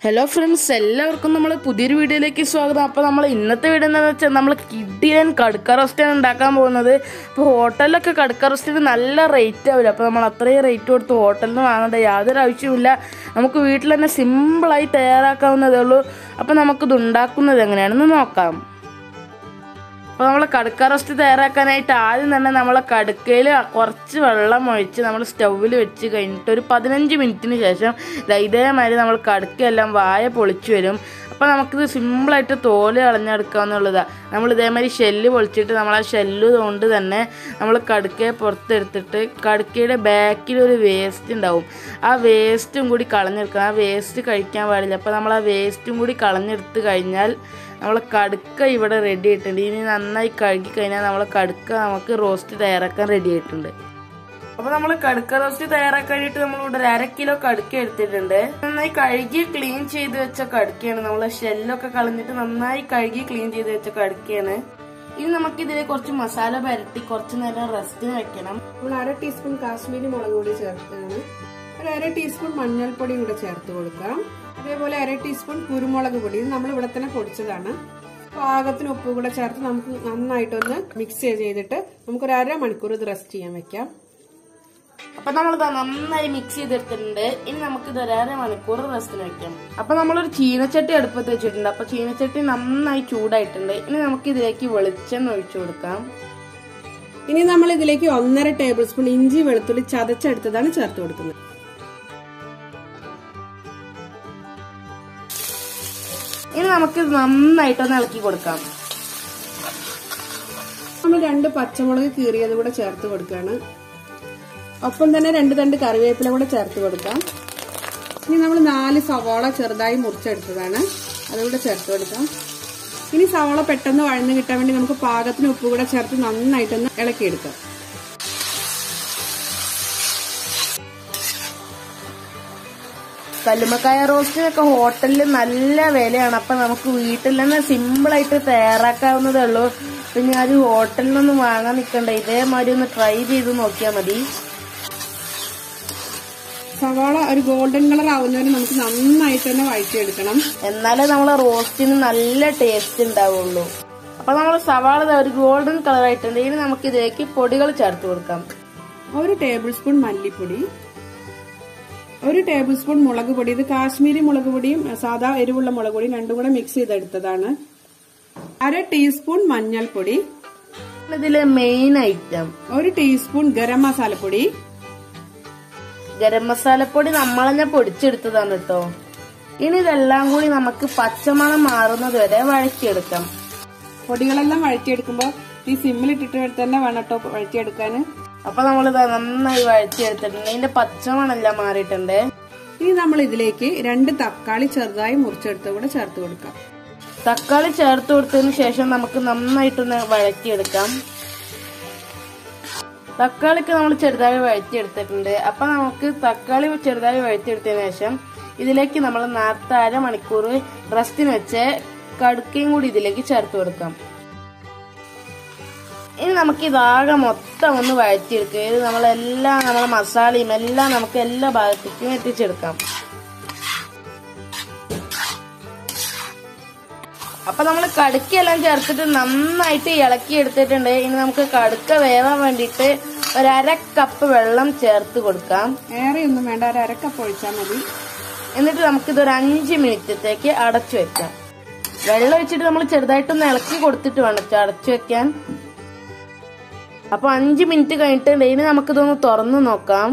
hello friends എല്ലാവർക്കും നമ്മൾ പുതിയൊരു വീഡിയോയിലേക്ക് സ്വാഗതം അപ്പോൾ നമ്മൾ ഇന്നത്തെ വീഡിയോ എന്താണെന്ന് വെച്ചാൽ നമ്മൾ കിഡിയൻ കടുക്ക റോസ്റ്റാണ് ഉണ്ടാക്കാൻ പോകുന്നത് അപ്പോൾ ഹോട്ടലിലൊക്കെ കടുക്ക റോസ്റ്റിന് നല്ല റേറ്റ് ആവില്ല അപ്പോൾ നമ്മൾ അത്രയും റേറ്റ് കൊടുത്ത് ഹോട്ടലിൽ നിന്ന് വാങ്ങേണ്ട യാതൊരു ആവശ്യമില്ല നമുക്ക് വീട്ടിൽ തന്നെ സിമ്പിളായി തയ്യാറാക്കാവുന്നതേ ഉള്ളൂ അപ്പോൾ നമുക്കിത് ഉണ്ടാക്കുന്നത് എങ്ങനെയാണെന്ന് നോക്കാം അപ്പോൾ നമ്മൾ കടുക്ക റോസ്റ്റ് തയ്യാറാക്കാനായിട്ട് ആദ്യം തന്നെ നമ്മൾ കടുക്കയിൽ കുറച്ച് വെള്ളം ഒഴിച്ച് നമ്മൾ സ്റ്റൗവിൽ വെച്ച് കഴിഞ്ഞിട്ട് ഒരു പതിനഞ്ച് മിനിറ്റിന് ശേഷം ദാ ഇതേമാതിരി നമ്മൾ കടുക്കയെല്ലാം വായ പൊളിച്ചു വരും അപ്പോൾ നമുക്കിത് സിമ്പിളായിട്ട് തോല് കളഞ്ഞെടുക്കാവുന്നുള്ളതാണ് നമ്മൾ ഇതേമാതിരി ഷെല്ല് പൊളിച്ചിട്ട് നമ്മൾ ആ ഷെല്ല് കൊണ്ട് തന്നെ നമ്മൾ കടുക്കയെ പുറത്തെടുത്തിട്ട് കടുക്കയുടെ ബാക്കിൽ ഒരു വേസ്റ്റ് ഉണ്ടാവും ആ വേസ്റ്റും കൂടി കളഞ്ഞെടുക്കണം ആ വേസ്റ്റ് കഴിക്കാൻ പാടില്ല അപ്പോൾ നമ്മൾ ആ വേസ്റ്റും കൂടി കളഞ്ഞെടുത്ത് കഴിഞ്ഞാൽ നമ്മൾ കടുക്ക ഇവിടെ റെഡി ആയിട്ടുണ്ട് ഇനി നന്നായി കഴുകി കഴിഞ്ഞാൽ നമ്മൾ കടുക്ക നമുക്ക് റോസ്റ്റ് തയ്യാറാക്കാൻ റെഡി ആയിട്ടുണ്ട് അപ്പൊ നമ്മൾ കടുക്ക റോസ്റ്റ് തയ്യാറാക്കാൻ വേണ്ടിയിട്ട് നമ്മൾ ഇവിടെ ഒരു അര കിലോ കടുക്ക എടുത്തിട്ടുണ്ട് നന്നായി കഴുകി ക്ലീൻ ചെയ്ത് വെച്ച കടുക്കയാണ് നമ്മൾ ഷെല്ലൊക്കെ കളഞ്ഞിട്ട് നന്നായി കഴുകി ക്ലീൻ ചെയ്ത് വെച്ച കടുക്കയാണ് ഇനി നമുക്ക് ഇതിൽ കുറച്ച് മസാല പരട്ടി കുറച്ച് നേരം റെസ്റ്റിന് വെക്കണം നമ്മൾ അര ടീസ്പൂൺ കാശ്മീരി മുളക് പൊടി ചേർത്താണ് ഒരു അര ടീസ്പൂൺ മഞ്ഞൾപ്പൊടി കൂടെ ചേർത്ത് കൊടുക്കാം അതേപോലെ അര ടീസ്പൂൺ കുരുമുളക് പൊടി ഇത് നമ്മൾ ഇവിടെ തന്നെ പൊടിച്ചതാണ് പാകത്തിന് ഉപ്പ് കൂടെ ചേർത്ത് നമുക്ക് നന്നായിട്ടൊന്ന് മിക്സ് ചെയ്തിട്ട് നമുക്കൊരു അര മണിക്കൂർ ഇത് റെസ്റ്റ് ചെയ്യാൻ വെക്കാം അപ്പൊ നമ്മൾ നന്നായി മിക്സ് ചെയ്തെടുത്തിട്ടുണ്ട് ഇനി നമുക്ക് ഇത് ഒരര മണിക്കൂർ റെസ്റ്റിന് വെക്കാം അപ്പൊ നമ്മളൊരു ചീനച്ചട്ടി അടുപ്പത്ത് വെച്ചിട്ടുണ്ട് അപ്പൊ ചീനച്ചട്ടി നന്നായി ചൂടായിട്ടുണ്ട് ഇനി നമുക്ക് ഇതിലേക്ക് വെളിച്ചെണ്ണ ഒഴിച്ചു കൊടുക്കാം ഇനി നമ്മൾ ഇതിലേക്ക് ഒന്നര ടേബിൾ സ്പൂൺ ഇഞ്ചി വെളുത്തുള്ളി ചതച്ചെടുത്തതാണ് ചേർത്ത് കൊടുക്കുന്നത് ഇനി നമുക്ക് ഇത് നന്നായിട്ടൊന്ന് ഇളക്കി കൊടുക്കാം നമ്മൾ രണ്ട് പച്ചമുളക് കീറിയത് കൂടെ ചേർത്ത് കൊടുക്കുകയാണ് ഒപ്പം തന്നെ രണ്ട് തണ്ട് കറിവേപ്പില കൂടെ ചേർത്ത് കൊടുക്കാം ഇനി നമ്മൾ നാല് സവാള ചെറുതായി മുറിച്ചെടുത്തതാണ് അതുകൂടെ ചേർത്ത് കൊടുക്കാം ഇനി സവാള പെട്ടെന്ന് വഴന്ന് കിട്ടാൻ വേണ്ടി നമുക്ക് പാകത്തിന് ഉപ്പ് കൂടെ ചേർത്ത് നന്നായിട്ടൊന്ന് ഇളക്കിയെടുക്കാം കല്ലുമക്കായ റോസ്റ്റിനൊക്കെ ഹോട്ടലിൽ നല്ല വിലയാണ് അപ്പൊ നമുക്ക് വീട്ടിൽ തന്നെ സിമ്പിളായിട്ട് തയ്യാറാക്കാവുന്നതേ ഉള്ളൂ പിന്നെ അത് ഹോട്ടലിൽ നിന്നൊന്നും വാങ്ങാൻ നിൽക്കണ്ട ഇതേമാതിരി ഒന്ന് ട്രൈ ചെയ്ത് നോക്കിയാൽ മതി സവാള ഒരു ഗോൾഡൻ കളർ ആവുന്നവരെ നമുക്ക് നന്നായിട്ട് തന്നെ വഴറ്റിയെടുക്കണം എന്നാലേ നമ്മളെ റോസ്റ്റിന് നല്ല ടേസ്റ്റ് ഉണ്ടാവുള്ളൂ അപ്പൊ നമ്മൾ സവാള ദാ ഒരു ഗോൾഡൻ കളർ ആയിട്ടുണ്ട് ഇനി നമുക്ക് ഇതിലേക്ക് പൊടികൾ ചേർത്ത് കൊടുക്കാം ഒരു ടേബിൾ സ്പൂൺ മല്ലിപ്പൊടി ഒരു ടേബിൾ സ്പൂൺ മുളക് പൊടി ഇത് കാശ്മീരി മുളക് പൊടിയും സാധാ എരിവുള്ള മുളക് പൊടിയും രണ്ടും കൂടെ മിക്സ് ചെയ്തെടുത്തതാണ് അര ടീസ്പൂൺ മഞ്ഞൾപ്പൊടി ഇതിലെ മെയിൻ ഐറ്റം ഒരു ടീസ്പൂൺ ഗരം മസാലപ്പൊടി ഗരം മസാലപ്പൊടി നമ്മൾ തന്നെ പൊടിച്ചെടുത്തതാണ് കേട്ടോ ഇനി ഇതെല്ലാം കൂടി നമുക്ക് പച്ചമണം മാറുന്നത് വരെ വഴറ്റിയെടുക്കാം പൊടികളെല്ലാം വഴറ്റിയെടുക്കുമ്പോൾ ഈ സിമ്മിലിട്ടിട്ട് തന്നെ വേണം കേട്ടോ വഴറ്റിയെടുക്കാൻ അപ്പൊ നമ്മളിത് നന്നായി വഴറ്റിയെടുത്തിട്ടുണ്ട് ഇതിന്റെ പച്ചമണെല്ലാം മാറിയിട്ടുണ്ട് ഇനി നമ്മൾ ഇതിലേക്ക് രണ്ട് തക്കാളി ചെറുതായി മുറിച്ചെടുത്ത് കൂടെ ചേർത്ത് കൊടുക്കാം തക്കാളി ചേർത്ത് കൊടുത്തതിന് ശേഷം നമുക്ക് നന്നായിട്ടൊന്ന് വഴറ്റിയെടുക്കാം തക്കാളിക്ക് നമ്മൾ ചെറുതായി വഴറ്റിയെടുത്തിട്ടുണ്ട് അപ്പൊ നമുക്ക് തക്കാളി ചെറുതായി വഴറ്റിയെടുത്തതിന് ശേഷം ഇതിലേക്ക് നമ്മൾ നേരത്തെ അരമണിക്കൂർ റെസ്റ്റിന് വെച്ച് കടുക്കയും കൂടി ഇതിലേക്ക് ചേർത്ത് കൊടുക്കാം ഇനി നമുക്ക് ഇതാകെ മൊത്തം ഒന്ന് വഴറ്റിയെടുക്കുക ഇത് നമ്മളെല്ലാം നമ്മളെ മസാലയും എല്ലാം നമുക്ക് എല്ലാ ഭാഗത്തേക്കും എത്തിച്ചെടുക്കാം അപ്പൊ നമ്മൾ കടുക്കയെല്ലാം ചേർത്തിട്ട് നന്നായിട്ട് ഇളക്കി എടുത്തിട്ടുണ്ട് ഇനി നമുക്ക് കടുക്ക വേവാൻ വേണ്ടിയിട്ട് ഒരു അര കപ്പ് വെള്ളം ചേർത്ത് കൊടുക്കാം ഏറെ ഒന്നും വേണ്ട ഒരു അരക്കപ്പ് ഒഴിച്ചാൽ മതി എന്നിട്ട് നമുക്കിത് ഒരു അഞ്ച് മിനിറ്റത്തേക്ക് അടച്ചു വെക്കാം വെള്ളം ഒഴിച്ചിട്ട് നമ്മൾ ചെറുതായിട്ടൊന്ന് ഇളക്കി കൊടുത്തിട്ട് വേണം ട്ടോ അടച്ചു വെക്കാൻ അപ്പൊ അഞ്ച് മിനിറ്റ് കഴിഞ്ഞിട്ടുണ്ട് ഇനി നമുക്കിതൊന്ന് തുറന്നു നോക്കാം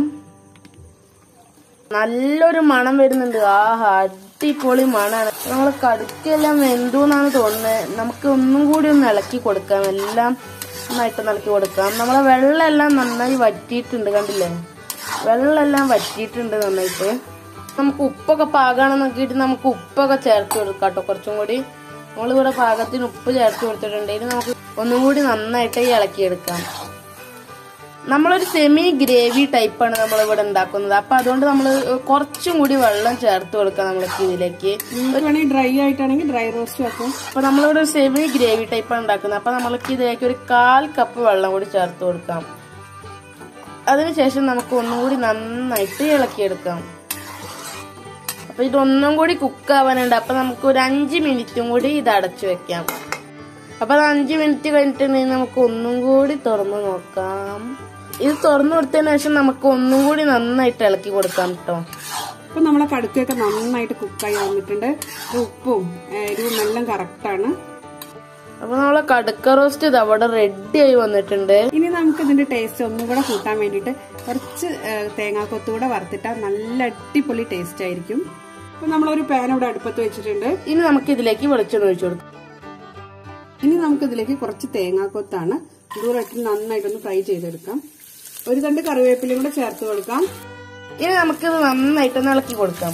നല്ലൊരു മണം വരുന്നുണ്ട് ആഹാ അടിപൊളി മണാണ് നമ്മൾ കടുക്കെല്ലാം വെന്തുന്നാണ് തോന്നുന്നത് നമുക്ക് ഒന്നും കൂടി ഒന്ന് ഇളക്കി കൊടുക്കാം എല്ലാം നന്നായിട്ട് ഇളക്കി കൊടുക്കാം നമ്മളെ വെള്ളം എല്ലാം നന്നായി വറ്റിയിട്ടുണ്ട് കണ്ടില്ലേ വെള്ളം എല്ലാം വറ്റിയിട്ടുണ്ട് നന്നായിട്ട് നമുക്ക് ഉപ്പൊക്കെ പാകാണെന്ന് നോക്കിയിട്ട് നമുക്ക് ഉപ്പൊക്കെ ചേർത്ത് കൊടുക്കാം കേട്ടോ കുറച്ചും കൂടി നമ്മളിവിടെ പാകത്തിന് ഉപ്പ് ചേർത്ത് കൊടുത്തിട്ടുണ്ട് ഇനി നമുക്ക് ഒന്നും കൂടി നന്നായിട്ട് ഇളക്കിയെടുക്കാം നമ്മളൊരു സെമി ഗ്രേവി ടൈപ്പാണ് നമ്മൾ ഇവിടെ ഉണ്ടാക്കുന്നത് അപ്പൊ അതുകൊണ്ട് നമ്മൾ കുറച്ചും കൂടി വെള്ളം ചേർത്ത് കൊടുക്കാം നമ്മൾക്ക് ഇതിലേക്ക് നിങ്ങൾക്ക് വേണമെങ്കിൽ ഡ്രൈ ആയിട്ടാണെങ്കിൽ ഡ്രൈ റോസ്റ്റ് വെക്കും അപ്പൊ നമ്മളിവിടെ ഒരു സെമി ഗ്രേവി ടൈപ്പാണ് ഉണ്ടാക്കുന്നത് അപ്പൊ നമ്മൾക്ക് ഇതിലേക്ക് ഒരു കാൽ കപ്പ് വെള്ളം കൂടി ചേർത്ത് കൊടുക്കാം അതിനുശേഷം നമുക്ക് ഒന്നുകൂടി നന്നായിട്ട് ഇളക്കിയെടുക്കാം അപ്പൊ ഇതൊന്നും കൂടി കുക്ക് ആവാനുണ്ട് അപ്പൊ നമുക്ക് ഒരു അഞ്ച് മിനിറ്റും കൂടി ഇത് അടച്ചു വെക്കാം അപ്പൊ അത് അഞ്ച് മിനിറ്റ് കഴിഞ്ഞിട്ടുണ്ടെങ്കിൽ നമുക്ക് ഒന്നും കൂടി തുറന്നു നോക്കാം ഇത് തുറന്നു കൊടുത്തതിന് ശേഷം നമുക്ക് ഒന്നും കൂടി നന്നായിട്ട് ഇളക്കി കൊടുക്കാം കേട്ടോ അപ്പൊ നമ്മളെ കടുക്കൊക്കെ നന്നായിട്ട് കുക്കായി വന്നിട്ടുണ്ട് ഇത് ഉപ്പും ഏ, എരിവും എല്ലാം കറക്റ്റാണ് അപ്പൊ നമ്മളെ കടുക്ക റോസ്റ്റ് ഇത് അവിടെ റെഡി ആയി വന്നിട്ടുണ്ട് ഇനി നമുക്ക് ഇതിന്റെ ടേസ്റ്റ് ഒന്നും കൂടെ കൂട്ടാൻ വേണ്ടിയിട്ട് കുറച്ച് ഏ, തേങ്ങാക്കൊത്ത് കൂടെ വറുത്തിട്ടാൽ നല്ല അടിപൊളി ടേസ്റ്റ് ആയിരിക്കും അപ്പൊ നമ്മളൊരു പാൻ ഇവിടെ അടുപ്പത്ത് വെച്ചിട്ടുണ്ട് ഇനി നമുക്ക് ഇതിലേക്ക് വെളിച്ചെണ്ണ ഒഴിച്ചു കൊടുക്കാം ഇനി നമുക്ക് ഇതിലേക്ക് കുറച്ച് തേങ്ങാക്കൊത്താണ് ഇതുകൂടെ ഇട്ട് നന്നായിട്ടൊന്ന് ഫ്രൈ ചെയ്തെടുക്കാം ഒരു തണ്ട് കറിവേപ്പിലയും കൂടെ ചേർത്ത് കൊടുക്കാം ഇനി നമുക്കിത് നന്നായിട്ടൊന്ന് ഇളക്കി കൊടുക്കാം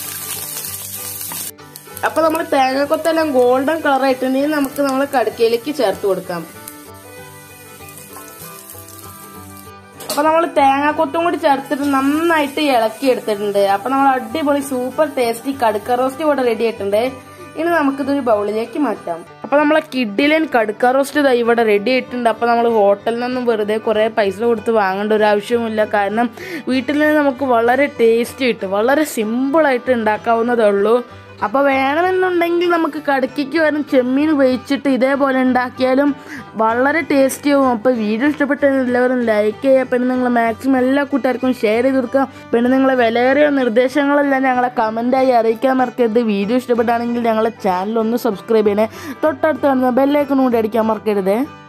അപ്പൊ നമ്മൾ തേങ്ങക്കൊത്തെല്ലാം ഗോൾഡൻ കളർ ആയിട്ടുണ്ടെങ്കിൽ നമുക്ക് നമ്മൾ കടുക്കയിലേക്ക് ചേർത്ത് കൊടുക്കാം അപ്പൊ നമ്മൾ തേങ്ങാക്കൊത്തും കൂടി ചേർത്തിട്ട് നന്നായിട്ട് ഇളക്കി എടുത്തിട്ടുണ്ട് അപ്പൊ നമ്മൾ അടിപൊളി സൂപ്പർ ടേസ്റ്റി കടുക്ക റോസ്റ്റ് ഇവിടെ റെഡി ആയിട്ടുണ്ട് ഇനി നമുക്കിതൊരു ബൗളിലേക്ക് മാറ്റാം അപ്പൊ നമ്മളെ കിഡിലൻ കടുക്ക റോസ്റ്റ് ഇതാ ഇവിടെ റെഡി ആയിട്ടുണ്ട് അപ്പൊ നമ്മൾ ഹോട്ടലിൽ നിന്നും വെറുതെ കുറെ പൈസ കൊടുത്ത് വാങ്ങേണ്ട ഒരു ആവശ്യവുമില്ല കാരണം വീട്ടിൽ നിന്ന് നമുക്ക് വളരെ ടേസ്റ്റ് കിട്ടും വളരെ സിമ്പിൾ ആയിട്ട് ഉണ്ടാക്കാവുന്നതേ ഉള്ളൂ അപ്പോൾ വേണമെന്നുണ്ടെങ്കിൽ നമുക്ക് കടക്കിക്ക് വരും ചെമ്മീൻ ഉപയോഗിച്ചിട്ട് ഇതേപോലെ ഉണ്ടാക്കിയാലും വളരെ ടേസ്റ്റി ആവും അപ്പോൾ വീഡിയോ ഇഷ്ടപ്പെട്ട എല്ലാവരും ലൈക്ക് ചെയ്യുക പിന്നെ നിങ്ങൾ മാക്സിമം എല്ലാ കൂട്ടുകാർക്കും ഷെയർ ചെയ്ത് കൊടുക്കുക പിന്നെ നിങ്ങളെ വിലയേറിയ നിർദ്ദേശങ്ങളെല്ലാം ഞങ്ങളെ കമൻറ്റായി അറിയിക്കാൻ മറക്കരുത് വീഡിയോ ഇഷ്ടപ്പെട്ടാണെങ്കിൽ ഞങ്ങളെ ചാനൽ ഒന്ന് സബ്സ്ക്രൈബ് ചെയ്യണേ തൊട്ടടുത്ത് കാണുന്ന ബെല്ലൈക്കൺ കൂടി അടിക്കാൻ മറക്കരുത്